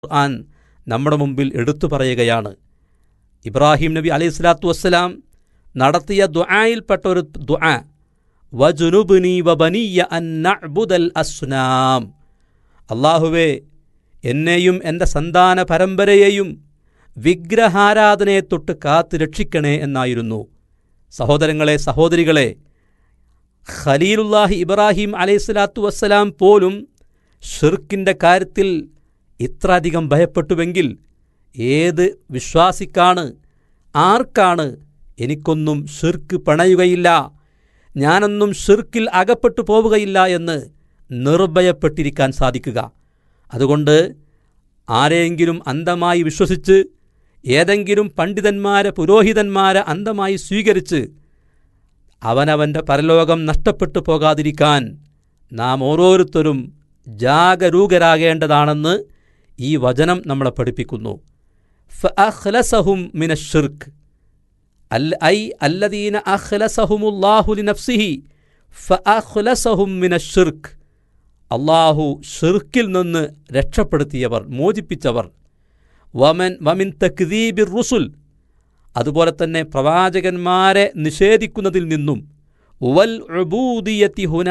ഖുർആൻ നമ്മുടെ മുമ്പിൽ എടുത്തു പറയുകയാണ് ഇബ്രാഹിം നബി അലൈഹി സ്വലാത്തു വസ്സലാം നടത്തിയ ദുആയിൽപ്പെട്ട ഒരു ദുആ വജുനുബിനി വബനിയ അൻ നഅ്ബുദൽ അസ്നാം അള്ളാഹുവേ എന്നെയും എൻ്റെ സന്താന പരമ്പരയെയും വിഗ്രഹാരാധനയെ തൊട്ട് കാത്തു രക്ഷിക്കണേ എന്നായിരുന്നു സഹോദരങ്ങളെ സഹോദരികളെ ഖലീലുല്ലാഹി ഇബ്രാഹിം അലൈഹിസ്സലാത്തു വസ്സലാം പോലും ഷിർക്കിൻ്റെ കാര്യത്തിൽ ഇത്രയധികം ഭയപ്പെട്ടുവെങ്കിൽ ഏത് വിശ്വാസിക്കാണ് ആർക്കാണ് എനിക്കൊന്നും ഷിർക്ക് പണയുകയില്ല ഞാനൊന്നും ഷിർക്കിൽ അകപ്പെട്ടു പോവുകയില്ല എന്ന് നിർഭയപ്പെട്ടിരിക്കാൻ സാധിക്കുക അതുകൊണ്ട് ആരെയെങ്കിലും അന്ധമായി വിശ്വസിച്ച് ഏതെങ്കിലും പണ്ഡിതന്മാരെ പുരോഹിതന്മാരെ അന്ധമായി സ്വീകരിച്ച് അവനവൻ്റെ പരലോകം നഷ്ടപ്പെട്ടു പോകാതിരിക്കാൻ നാം ഓരോരുത്തരും ജാഗരൂകരാകേണ്ടതാണെന്ന് ഈ വചനം നമ്മളെ പഠിപ്പിക്കുന്നു ഫഅഖ്ലസഹും മിനശ്ശിർക്ക് അൽ ഐ അല്ലദീന അഖ്ലസഹുമുല്ലാഹു ലിനഫ്സിഹി ഫഅഖ്ലസഹും മിനശ്ശിർക്ക് അള്ളാഹു ഷിർക്കിൽ നിന്ന് രക്ഷപ്പെടുത്തിയവർ മോചിപ്പിച്ചവർ വമൻ വമിൻ തക്ദീബിർ റുസുൽ അതുപോലെ തന്നെ പ്രവാചകന്മാരെ നിഷേധിക്കുന്നതിൽ നിന്നും വൽ ഉബൂദിയത്തി ഹുന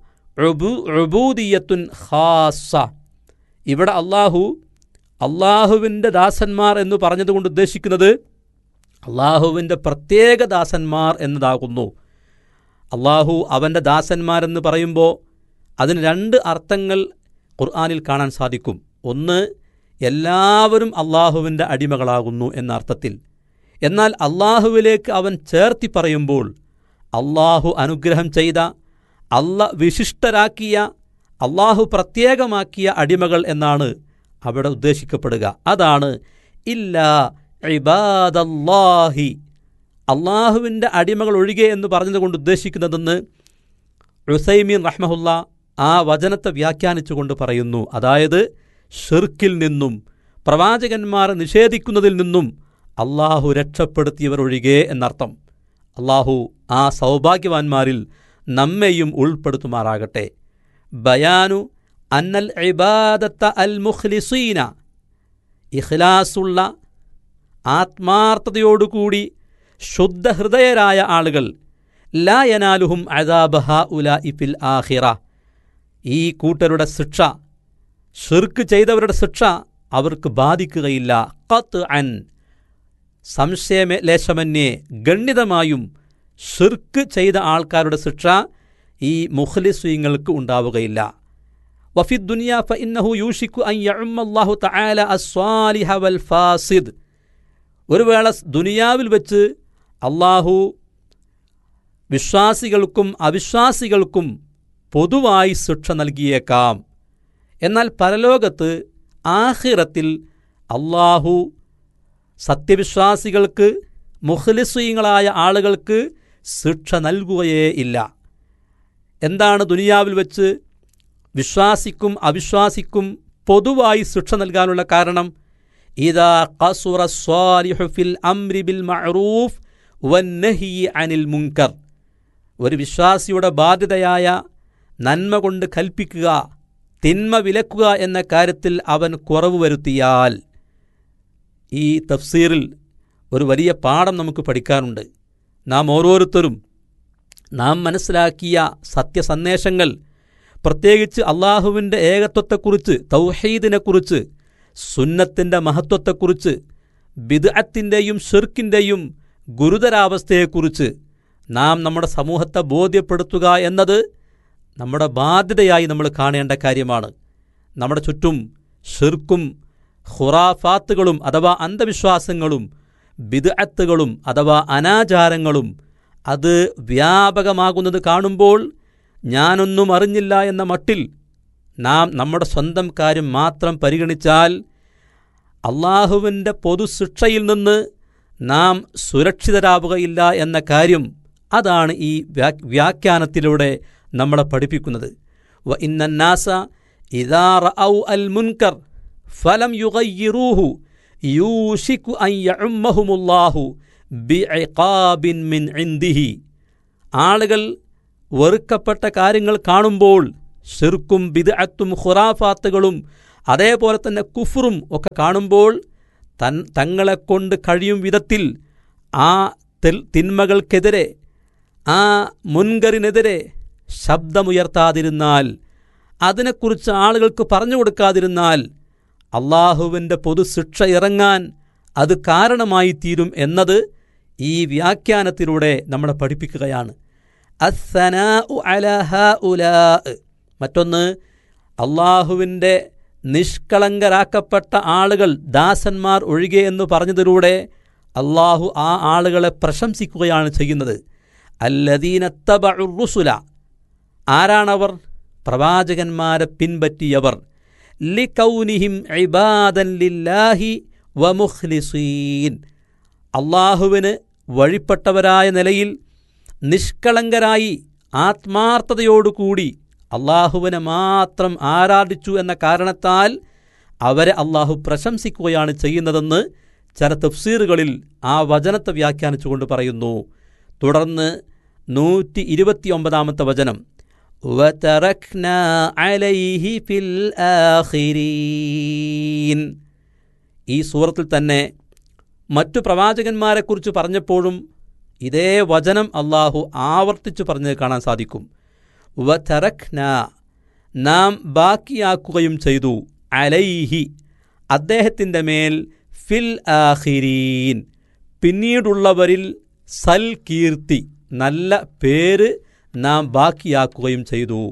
ഉബൂദിയത്തുൻ ഖാസ ഇവിടെ അള്ളാഹു അള്ളാഹുവിൻ്റെ ദാസന്മാർ എന്ന് പറഞ്ഞതുകൊണ്ട് ഉദ്ദേശിക്കുന്നത് അള്ളാഹുവിൻ്റെ പ്രത്യേക ദാസന്മാർ എന്നതാകുന്നു അള്ളാഹു അവൻ്റെ ദാസന്മാരെന്ന് പറയുമ്പോൾ അതിന് രണ്ട് അർത്ഥങ്ങൾ ഖുർആാനിൽ കാണാൻ സാധിക്കും ഒന്ന് എല്ലാവരും അള്ളാഹുവിൻ്റെ അടിമകളാകുന്നു എന്ന അർത്ഥത്തിൽ എന്നാൽ അള്ളാഹുവിലേക്ക് അവൻ ചേർത്തി പറയുമ്പോൾ അള്ളാഹു അനുഗ്രഹം ചെയ്ത അല്ല വിശിഷ്ടരാക്കിയ അള്ളാഹു പ്രത്യേകമാക്കിയ അടിമകൾ എന്നാണ് അവിടെ ഉദ്ദേശിക്കപ്പെടുക അതാണ് ഇല്ലാ ഇബാദല്ലാഹി അള്ളാഹുവിൻ്റെ അടിമകൾ ഒഴികെ എന്ന് പറഞ്ഞതുകൊണ്ട് ഉദ്ദേശിക്കുന്നതെന്ന് റുസൈമീൻ റഹ്മഹുല്ല ആ വചനത്തെ വ്യാഖ്യാനിച്ചുകൊണ്ട് പറയുന്നു അതായത് ഷിർക്കിൽ നിന്നും പ്രവാചകന്മാരെ നിഷേധിക്കുന്നതിൽ നിന്നും അള്ളാഹു രക്ഷപ്പെടുത്തിയവർ ഒഴികെ എന്നർത്ഥം അള്ളാഹു ആ സൗഭാഗ്യവാന്മാരിൽ നമ്മെയും ഉൾപ്പെടുത്തുമാറാകട്ടെ ബയാനു അന്നൽ ഇബാദത്ത അൽ മുഖ്ലിസീന ഇഖ്ലാസുള്ള ആത്മാർത്ഥതയോടുകൂടി ശുദ്ധഹൃദയരായ ആളുകൾ ലാ യനാലുഹും അദാബഹ ഉല ഇഫിൽ ആഹിറ ഈ കൂട്ടരുടെ ശിക്ഷ ഷിർക്ക് ചെയ്തവരുടെ ശിക്ഷ അവർക്ക് ബാധിക്കുകയില്ല കത്ത് അൻ സംശയമേ ലേശമന്യേ ഗണ്യതമായും ഷിർക്ക് ചെയ്ത ആൾക്കാരുടെ ശിക്ഷ ഈ മുഖ്ലിസ്വീങ്ങൾക്ക് ഉണ്ടാവുകയില്ല വഫി ദുനിയ ഫ ഇന്നഹു യൂഷിക്കു അൻ യഅമ്മല്ലാഹു തആല അസ്വാലിഹ വൽ ഫാസിദ് ഒരു വേള ദുനിയാവിൽ വെച്ച് അള്ളാഹു വിശ്വാസികൾക്കും അവിശ്വാസികൾക്കും പൊതുവായി ശിക്ഷ നൽകിയേക്കാം എന്നാൽ പരലോകത്ത് ആഹിറത്തിൽ അള്ളാഹു സത്യവിശ്വാസികൾക്ക് മുഖ്ലിസ്വീങ്ങളായ ആളുകൾക്ക് ശിക്ഷ നൽകുകയേ ഇല്ല എന്താണ് ദുനിയാവിൽ വെച്ച് വിശ്വാസിക്കും അവിശ്വാസിക്കും പൊതുവായി ശിക്ഷ നൽകാനുള്ള കാരണം ഇതാ ഖസുറ സ്വാലിഹു ഫിൽ അംരി ബിൽ മഅറൂഫ് വന്നഹി അനിൽ മുങ്കർ ഒരു വിശ്വാസിയുടെ ബാധ്യതയായ നന്മ കൊണ്ട് കൽപ്പിക്കുക തിന്മ വിലക്കുക എന്ന കാര്യത്തിൽ അവൻ കുറവ് വരുത്തിയാൽ ഈ തഫ്സീറിൽ ഒരു വലിയ പാഠം നമുക്ക് പഠിക്കാനുണ്ട് നാം ഓരോരുത്തരും നാം മനസ്സിലാക്കിയ സത്യസന്ദേശങ്ങൾ പ്രത്യേകിച്ച് അള്ളാഹുവിൻ്റെ ഏകത്വത്തെക്കുറിച്ച് തൗഹീദിനെക്കുറിച്ച് സുന്നത്തിൻ്റെ മഹത്വത്തെക്കുറിച്ച് ബിദ്അത്തിൻ്റെയും ഷിർക്കിൻ്റെയും ഗുരുതരാവസ്ഥയെക്കുറിച്ച് നാം നമ്മുടെ സമൂഹത്തെ ബോധ്യപ്പെടുത്തുക എന്നത് നമ്മുടെ ബാധ്യതയായി നമ്മൾ കാണേണ്ട കാര്യമാണ് നമ്മുടെ ചുറ്റും ഷിർക്കും ഖുറാഫാത്തുകളും അഥവാ അന്ധവിശ്വാസങ്ങളും ബിദ്അത്തുകളും അഥവാ അനാചാരങ്ങളും അത് വ്യാപകമാകുന്നത് കാണുമ്പോൾ ഞാനൊന്നും അറിഞ്ഞില്ല എന്ന മട്ടിൽ നാം നമ്മുടെ സ്വന്തം കാര്യം മാത്രം പരിഗണിച്ചാൽ അള്ളാഹുവിൻ്റെ പൊതുശിക്ഷയിൽ നിന്ന് നാം സുരക്ഷിതരാവുകയില്ല എന്ന കാര്യം അതാണ് ഈ വ്യാഖ്യാനത്തിലൂടെ നമ്മളെ പഠിപ്പിക്കുന്നത് വ ഇന്നാസ ഇദാർ ഔ അൽ മുൻകർ ഫലം യുഗയ്യിറൂഹു യൂഷിക്കു അൻ യഉമ്മഹുമുല്ലാഹു ബിഇഖാബിൻ മിൻ ഇൻദിഹി ആളുകൾ വെറുക്കപ്പെട്ട കാര്യങ്ങൾ കാണുമ്പോൾ ഷിർക്കും ബിദ്അത്തും ഖുറാഫാത്തുകളും അതേപോലെ തന്നെ കുഫറും ഒക്കെ കാണുമ്പോൾ തൻ തങ്ങളെ കൊണ്ട് കഴിയും വിധത്തിൽ ആ തെൽ- തിന്മകൾക്കെതിരെ ആ മുൻകറിനെതിരെ ശബ്ദമുയർത്താതിരുന്നാൽ അതിനെക്കുറിച്ച് ആളുകൾക്ക് പറഞ്ഞു കൊടുക്കാതിരുന്നാൽ അള്ളാഹുവിൻ്റെ പൊതുശിക്ഷ ഇറങ്ങാൻ അത് കാരണമായി തീരും എന്നത് ഈ വ്യാഖ്യാനത്തിലൂടെ നമ്മളെ പഠിപ്പിക്കുകയാണ് അസ്സനാഉ അലാ ഹഉലാഅ്. മറ്റൊന്ന് അള്ളാഹുവിൻ്റെ നിഷ്കളങ്കരാക്കപ്പെട്ട ആളുകൾ ദാസന്മാർ ഒഴികെ എന്ന് പറഞ്ഞതിലൂടെ അള്ളാഹു ആ ആളുകളെ പ്രശംസിക്കുകയാണ് ചെയ്യുന്നത് അല്ലദീനത്തബഉ റുസുല ആരാണവർ പ്രവാചകന്മാരെ പിൻപറ്റിയവർ ലികൗനിഹിം ഇബാദൻ ലില്ലാഹി വമുഖ്ലിസീൻ അള്ളാഹുവിന് വഴിപ്പെട്ടവരായ നിലയിൽ നിഷ്കളങ്കരായി ആത്മാർത്ഥതയോടുകൂടി അള്ളാഹുവിനെ മാത്രം ആരാധിച്ചു എന്ന കാരണത്താൽ അവരെ അള്ളാഹു പ്രശംസിക്കുകയാണ് ചെയ്യുന്നതെന്ന് ചില തഫ്സീറുകളിൽ ആ വചനത്തെ വ്യാഖ്യാനിച്ചുകൊണ്ട് പറയുന്നു തുടർന്ന് നൂറ്റി ഇരുപത്തിയൊമ്പതാമത്തെ വചനം وَتَرَكْنَا عَلَيْهِ فِي الْآخِرِينَ ഈ സൂറത്തിൽ തന്നെ മറ്റു പ്രവാചകന്മാരെക്കുറിച്ച് പറഞ്ഞപ്പോഴും ഇതേ വചനം അള്ളാഹു ആവർത്തിച്ചു പറഞ്ഞത് കാണാൻ സാധിക്കും വതറഖ്ന നാം ബാക്കിയാക്കുകയും ചെയ്തു അലൈഹി അദ്ദേഹത്തിൻ്റെ മേൽ ഫിൽ ആഖിരീൻ പിന്നീടുള്ളവരിൽ സൽ കീർത്തി നല്ല പേര് നാം ബാക്കിയാക്കുകയും ചെയ്തു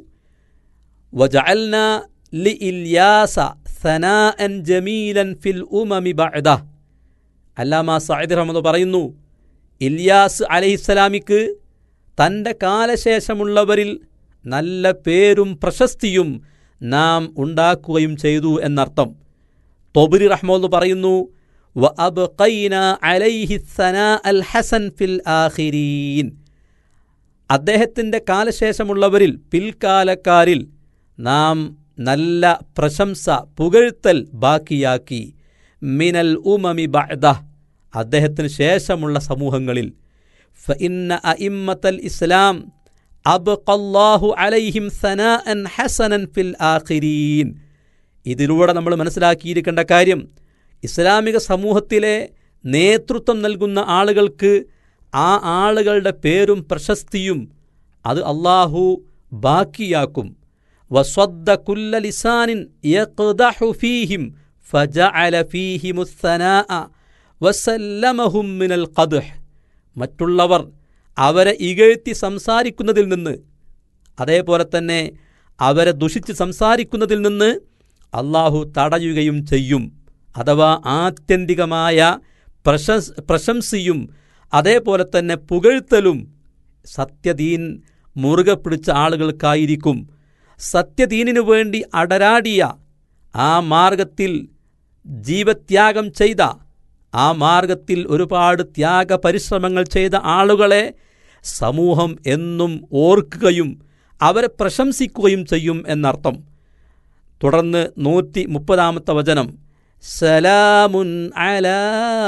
വജഅൽന ലി ഇല്യാസ സനാഅൻ ജമീലൻ ഫിൽ ഉമമി ബഅദ അല്ലാമ സഅദ് റഹ്മദ് പറയുന്നു ഇല്യാസ് അലൈഹിസ്സലാമിക്ക് തൻ്റെ കാലശേഷമുള്ളവരിൽ നല്ല പേരും പ്രശസ്തിയും നാം ഉണ്ടാക്കുകയും ചെയ്തു എന്നർത്ഥം തൊബരി റഹ്മോന്ന് പറയുന്നു വ അബ്ഖൈന അലൈഹി സനാ അൽ ഹസൻ ഫിൽ ആഖിരീൻ അദ്ദേഹത്തിൻ്റെ കാലശേഷമുള്ളവരിൽ പിൽക്കാലക്കാരിൽ നാം നല്ല പ്രശംസ പുകഴ്ത്തൽ ബാക്കിയാക്കി മിനൽ ഉമമി ബഅദ അദ്ദേഹത്തിന് ശേഷമുള്ള സമൂഹങ്ങളിൽ ഫഇന്ന അഇമ്മത്തൽ ഇസ്ലാം അബ്ഖല്ലാഹു അലൈഹിം സനാഅൻ ഹസനൻ ഫിൽ ആഖിരീൻ ഇതിലൂടെ നമ്മൾ മനസ്സിലാക്കിയിരിക്കേണ്ട കാര്യം ഇസ്ലാമിക സമൂഹത്തിലെ നേതൃത്വം നൽകുന്ന ആളുകൾക്ക് ആ ആളുകളുടെ പേരും പ്രശസ്തിയും അത് അള്ളാഹു ബാക്കിയാക്കും വസ്വദ്ദ കുല്ല ലിസാനിൻ യഖ്ദഹു ഫീഹിം ഫജഅല ഫീഹിമുസ്സനാഅ വസല്ലമഹും മിനൽ ഖദ്ഹ് മറ്റുള്ളവർ അവരെ ഇകഴ്ത്തി സംസാരിക്കുന്നതിൽ നിന്ന് അതേപോലെ തന്നെ അവരെ ദുഷിച്ച് സംസാരിക്കുന്നതിൽ നിന്ന് അള്ളാഹു തടയുകയും ചെയ്യും അഥവാ ആത്യന്തികമായ പ്രശംസ് പ്രശംസയും അതേപോലെ തന്നെ പുകഴ്ത്തലും സത്യദീൻ മുറുകെ പിടിച്ച ആളുകൾക്കായിരിക്കും സത്യദീനിനു വേണ്ടി അടരാടിയ ആ മാർഗത്തിൽ ജീവത്യാഗം ചെയ്ത ആ മാർഗത്തിൽ ഒരുപാട് ത്യാഗ പരിശ്രമങ്ങൾ ചെയ്ത ആളുകളെ സമൂഹം എന്നും ഓർക്കുകയും അവരെ പ്രശംസിക്കുകയും ചെയ്യും എന്നർത്ഥം തുടർന്ന് നൂറ്റി മുപ്പതാമത്തെ വചനം സലാമുൻ അലാ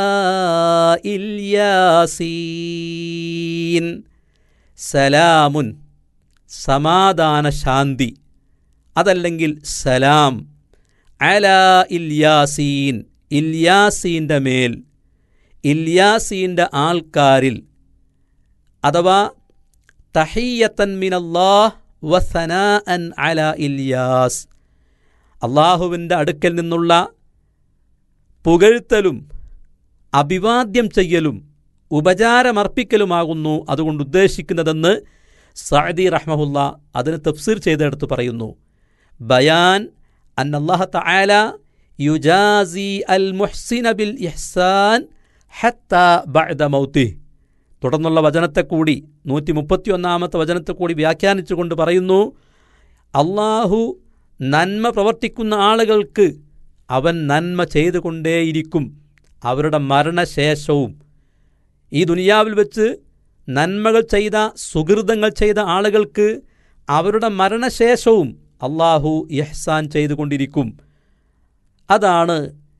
ഇല്യാസീൻ സലാമുൻ സമാധാന ശാന്തി അതല്ലെങ്കിൽ സലാം അലാ ഇല്യാസീൻ ഇല്യാസീൻ്റെ മേൽ ഇല്യാസീൻ്റെ ആൾക്കാരിൽ അഥവാ തഹീയത്തൻ മിനല്ലാഹ് വസനാ അൻ അല ഇല്യാസ് അള്ളാഹുവിൻ്റെ അടുക്കൽ നിന്നുള്ള പുകഴ്ത്തലും അഭിവാദ്യം ചെയ്യലും ഉപചാരമർപ്പിക്കലുമാകുന്നു അതുകൊണ്ട് ഉദ്ദേശിക്കുന്നതെന്ന് സഅദി റഹ്മഹുല്ല അതിന് തഫ്സീർ ചെയ്തെടുത്ത് പറയുന്നു ബയാൻ അൻ അള്ളാഹ തആല യുജാസി അൽ മുഹ്സിന ബിൽ ഇഹ്സാൻ ഹത്ത ബഅദ മൗത്തി തുടർന്നുള്ള വചനത്തെ കൂടി നൂറ്റി മുപ്പത്തിയൊന്നാമത്തെ വചനത്തെ കൂടി വ്യാഖ്യാനിച്ചുകൊണ്ട് പറയുന്നു അള്ളാഹു നന്മ പ്രവർത്തിക്കുന്ന ആളുകൾക്ക് അവൻ നന്മ ചെയ്തുകൊണ്ടേയിരിക്കും അവരുടെ മരണശേഷവും ഈ ദുനിയാവിൽ വെച്ച് നന്മകൾ ചെയ്ത സുഹൃതങ്ങൾ ചെയ്ത ആളുകൾക്ക് അവരുടെ മരണശേഷവും അള്ളാഹു ഇഹ്സാൻ ചെയ്തുകൊണ്ടിരിക്കും അതാണ്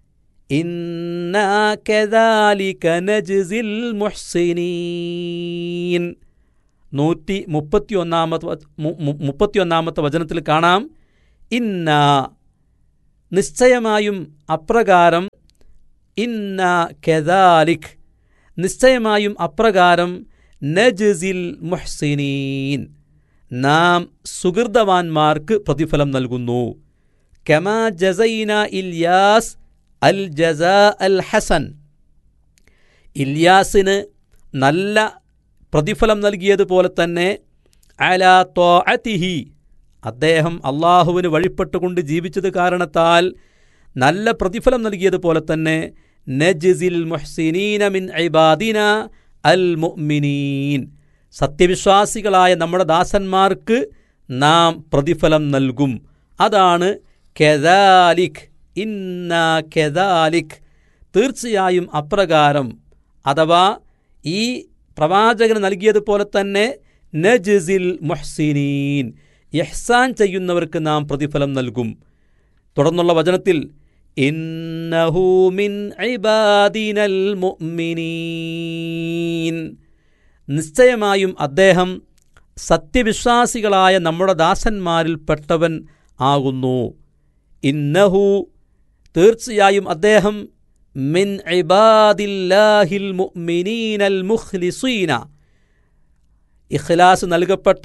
മുഹ്സിനീൻ നൂറ്റി മുപ്പത്തിയൊന്നാമത്തെ മുപ്പത്തിയൊന്നാമത്തെ വചനത്തിൽ കാണാം ഇന്ന നിശ്ചയമായും അപ്രകാരം ഇന്ന കെദാലിഖ് നിശ്ചയമായും അപ്രകാരം നജിസിൽ മുഹ്സിനീൻ നാം സുഹൃതവാന്മാർക്ക് പ്രതിഫലം നൽകുന്നു കമാ ജസൈന ഇല്യാസ് അൽ ജസ അൽ ഹസൻ ഇല്യാസിന് നല്ല പ്രതിഫലം നൽകിയതുപോലെ തന്നെ അലാ ത്വാഅതിഹി അദ്ദേഹം അള്ളാഹുവിന് വഴിപ്പെട്ടുകൊണ്ട് ജീവിച്ചത് കാരണത്താൽ നല്ല പ്രതിഫലം നൽകിയതുപോലെ തന്നെ നജിസിൽ മുഹ്സിനീന മിൻ ഇബാദിന അൽ മുഅ്മിനീൻ സത്യവിശ്വാസികളായ നമ്മുടെ ദാസന്മാർക്ക് നാം പ്രതിഫലം നൽകും അതാണ് കെദാലിഖ് ഇന്ന കെദാലിഖ് തീർച്ചയായും അപ്രകാരം അഥവാ ഈ പ്രവാചകന് നൽകിയതുപോലെ തന്നെ നജിസിൽ മുഹ്സിനീൻ ഇഹ്സാൻ ചെയ്യുന്നവർക്ക് നാം പ്രതിഫലം നൽകും തുടർന്നുള്ള വചനത്തിൽ ഇന്നഹു മിൻ ഇബാദിനൽ മുഅ്മിനീൻ നിശ്ചയമായും അദ്ദേഹം സത്യവിശ്വാസികളായ നമ്മുടെ ദാസന്മാരിൽപ്പെട്ടവൻ ആകുന്നു ഇന്നഹു തീർച്ചയായും അദ്ദേഹം മിൻ ഇബാദില്ലാഹിൽ മുഅ്മിനീനൽ മുഖ്ലിസീന ഇഖ്ലാസ് നൽകപ്പെട്ട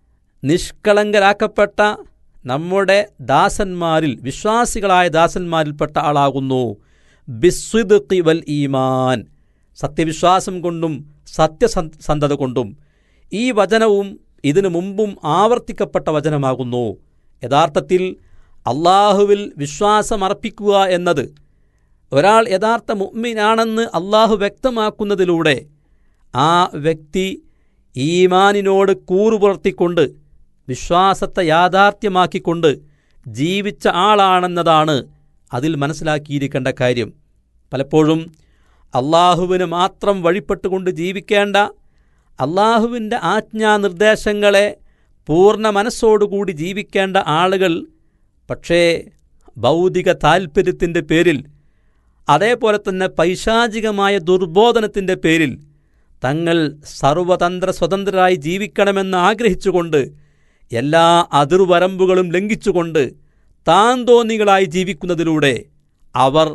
നിഷ്കളങ്കരാക്കപ്പെട്ട നമ്മുടെ ദാസന്മാരിൽ വിശ്വാസികളായ ദാസന്മാരിൽപ്പെട്ട ആളാകുന്നു ബിസ്വിദ്ഖി വൽ ഈമാൻ സത്യവിശ്വാസം കൊണ്ടും സത്യസന്ധത കൊണ്ടും ഈ വചനവും ഇതിനു മുമ്പും ആവർത്തിക്കപ്പെട്ട വചനമാകുന്നു യഥാർത്ഥത്തിൽ അള്ളാഹുവിൽ വിശ്വാസമർപ്പിക്കുക എന്നത് ഒരാൾ യഥാർത്ഥ മുഅ്മിനാണെന്ന് അള്ളാഹു വ്യക്തമാക്കുന്നതിലൂടെ ആ വ്യക്തി ഈമാനിനോട് കൂറുപുലർത്തിക്കൊണ്ട് വിശ്വാസത്തെ യാഥാർത്ഥ്യമാക്കിക്കൊണ്ട് ജീവിച്ച ആളാണെന്നതാണ് അതിൽ മനസ്സിലാക്കിയിരിക്കേണ്ട കാര്യം പലപ്പോഴും അള്ളാഹുവിന് മാത്രം വഴിപ്പെട്ടുകൊണ്ട് ജീവിക്കേണ്ട അള്ളാഹുവിൻ്റെ ആജ്ഞാനിർദ്ദേശങ്ങളെ പൂർണ്ണ മനസ്സോടുകൂടി ജീവിക്കേണ്ട ആളുകൾ പക്ഷേ ഭൗതിക താൽപ്പര്യത്തിൻ്റെ പേരിൽ അതേപോലെ തന്നെ പൈശാചികമായ ദുർബോധനത്തിൻ്റെ പേരിൽ തങ്ങൾ സർവതന്ത്ര സ്വതന്ത്രരായി ജീവിക്കണമെന്ന് ആഗ്രഹിച്ചുകൊണ്ട് എല്ലാ അതിർവരമ്പുകളും ലംഘിച്ചുകൊണ്ട് താൻ തോന്നികളായി ജീവിക്കുന്നതിലൂടെ അവർ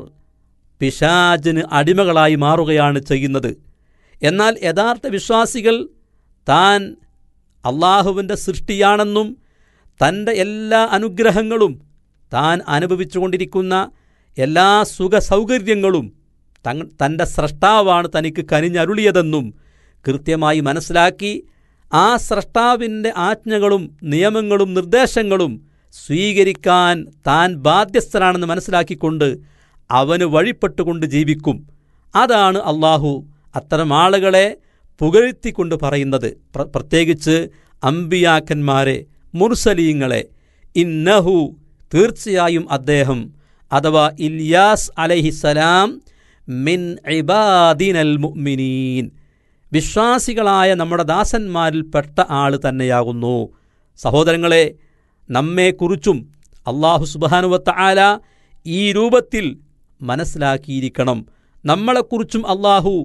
പിശാചിന് അടിമകളായി മാറുകയാണ് ചെയ്യുന്നത് എന്നാൽ യഥാർത്ഥ വിശ്വാസികൾ താൻ അള്ളാഹുവിൻ്റെ സൃഷ്ടിയാണെന്നും തൻ്റെ എല്ലാ അനുഗ്രഹങ്ങളും താൻ അനുഭവിച്ചുകൊണ്ടിരിക്കുന്ന എല്ലാ സുഖ സൗകര്യങ്ങളും തങ് തൻ്റെ സ്രഷ്ടാവാണ് തനിക്ക് കനിഞ്ഞരുളിയതെന്നും കൃത്യമായി മനസ്സിലാക്കി ആ സ്രഷ്ടാവിൻ്റെ ആജ്ഞകളും നിയമങ്ങളും നിർദ്ദേശങ്ങളും സ്വീകരിക്കാൻ താൻ ബാധ്യസ്ഥനാണെന്ന് മനസ്സിലാക്കിക്കൊണ്ട് അവന് വഴിപ്പെട്ടുകൊണ്ട് ജീവിക്കും അതാണ് അള്ളാഹു അത്തരം ആളുകളെ പുകഴ്ത്തിക്കൊണ്ട് പറയുന്നത് പ്ര പ്രത്യേകിച്ച് അമ്പിയാക്കന്മാരെ മുർസലീങ്ങളെ ഇന്നഹു തീർച്ചയായും അദ്ദേഹം അഥവാ ഇല്യാസ് അലഹിസലാം മിൻ ഇബാദിനൽ മുഅ്മിനീൻ വിശ്വാസികളായ നമ്മുടെ ദാസന്മാരിൽപ്പെട്ട ആൾ തന്നെയാകുന്നു സഹോദരങ്ങളെ നമ്മെക്കുറിച്ചും അള്ളാഹു സുബാനുവത്ത ആല ഈ രൂപത്തിൽ മനസ്സിലാക്കിയിരിക്കണം നമ്മളെക്കുറിച്ചും അള്ളാഹു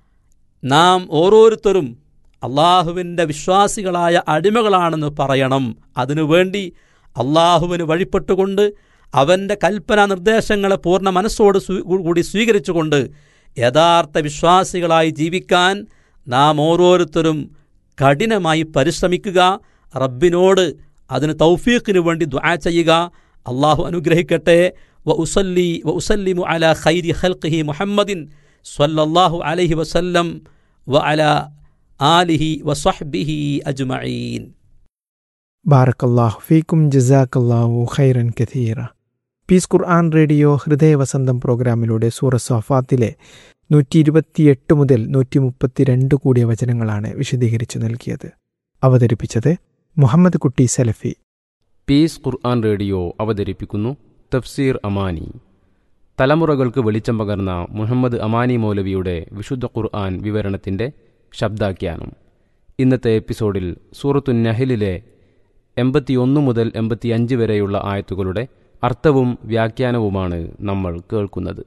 നാം ഓരോരുത്തരും അള്ളാഹുവിൻ്റെ വിശ്വാസികളായ അടിമകളാണെന്ന് പറയണം അതിനുവേണ്ടി അള്ളാഹുവിന് വഴിപ്പെട്ടുകൊണ്ട് അവൻ്റെ കൽപ്പന നിർദ്ദേശങ്ങളെ പൂർണ്ണ മനസ്സോട് കൂടി സ്വീകരിച്ചുകൊണ്ട് യഥാർത്ഥ വിശ്വാസികളായി ജീവിക്കാൻ നാം ഓരോരുത്തരും കഠിനമായി പരിശ്രമിക്കുക റബ്ബിനോട് അതിന് തൗഫീഖിന് വേണ്ടി ദ്വാ ചെയ്യുക അള്ളാഹു അനുഗ്രഹിക്കട്ടെ വ ഉസല്ലി വ ഉസല്ലിമു അല ഖൈരി ഖൽഖിഹി മുഹമ്മദിൻ സ്വല്ലല്ലാഹു അലൈഹി വസല്ലം വ അല ആലിഹി വസ്വഹ്ബിഹി അജ്മഈൻ ബാറക്കല്ലാഹു ഫീക്കും ജസാക്കല്ലാഹു ഖൈറൻ കഥീറ പീസ് ഖുർആൻ റേഡിയോ ഹൃദയവസന്തം പ്രോഗ്രാമിലൂടെ സൂറ സഫാത്തിലെ നൂറ്റി ഇരുപത്തിയെട്ട് മുതൽ നൂറ്റി മുപ്പത്തിരണ്ട് കൂടിയ വചനങ്ങളാണ് വിശദീകരിച്ചു നൽകിയത് അവതരിപ്പിച്ചത് മുഹമ്മദ് കുട്ടി സലഫി പീസ് ഖുർആൻ റേഡിയോ അവതരിപ്പിക്കുന്നു തഫ്സീർ അമാനി തലമുറകൾക്ക് വെളിച്ചം പകർന്ന മുഹമ്മദ് അമാനി മൗലവിയുടെ വിശുദ്ധ ഖുർആൻ വിവരണത്തിൻ്റെ ശബ്ദാഖ്യാനം ഇന്നത്തെ എപ്പിസോഡിൽ സൂറത്തു നഹലിലെ എൺപത്തിയൊന്ന് മുതൽ എൺപത്തിയഞ്ച് വരെയുള്ള ആയത്തുകളുടെ അർത്ഥവും വ്യാഖ്യാനവുമാണ് നമ്മൾ കേൾക്കുന്നത്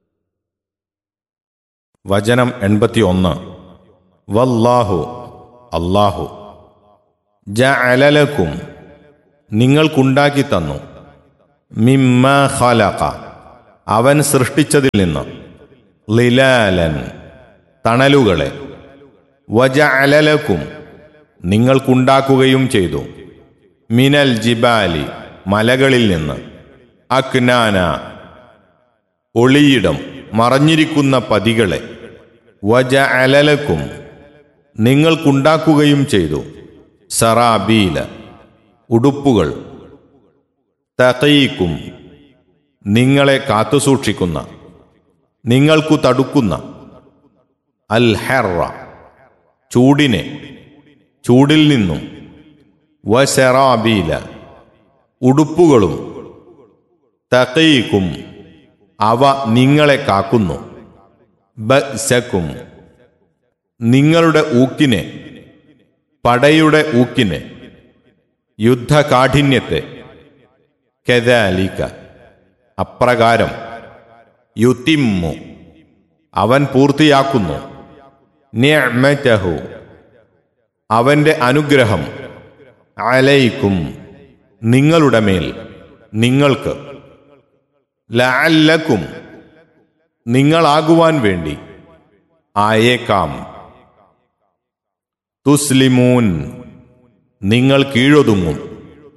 വചനം എൺപത്തിയൊന്ന് വല്ലാഹു അല്ലാഹു ജ അലലക്കും നിങ്ങൾക്കുണ്ടാക്കി തന്നു മിമ്മ ഖലഖ അവൻ സൃഷ്ടിച്ചതിൽ നിന്ന് ലിലാലൻ തണലുകളെ വജഅലലക്കും നിങ്ങൾക്കുണ്ടാക്കുകയും ചെയ്തു മിനൽ ജിബാലി മലകളിൽ നിന്ന് അക്നാന ഒളിയിടം മറഞ്ഞിരിക്കുന്ന പതികളെ വജ അലലക്കും നിങ്ങൾക്കുണ്ടാക്കുകയും ചെയ്തു സറാബീല ഉടുപ്പുകൾ തകയിക്കും നിങ്ങളെ കാത്തുസൂക്ഷിക്കുന്ന നിങ്ങൾക്കു തടുക്കുന്ന അൽ ഹെറ ചൂടിനെ ചൂടിൽ നിന്നും വശറാബീല ഉടുപ്പുകളും തകയിക്കും അവ നിങ്ങളെ കാക്കുന്നു ബസക്കും നിങ്ങളുടെ ഊക്കിനെ പടയുടെ ഊക്കിനെ യുദ്ധകാഠിന്യത്തെ കെതാലിക്ക അപ്രകാരം യുത്തിമ്മു അവൻ പൂർത്തിയാക്കുന്നു നിഅ്മതഹു അവന്റെ അനുഗ്രഹം അലൈക്കും നിങ്ങളുടെ മേൽ നിങ്ങൾക്ക് ലഅല്ലക്കും നിങ്ങളാകുവാൻ വേണ്ടി ആയേക്കാം തുസ്ലിമൂൻ നിങ്ങൾ കീഴൊതുങ്ങും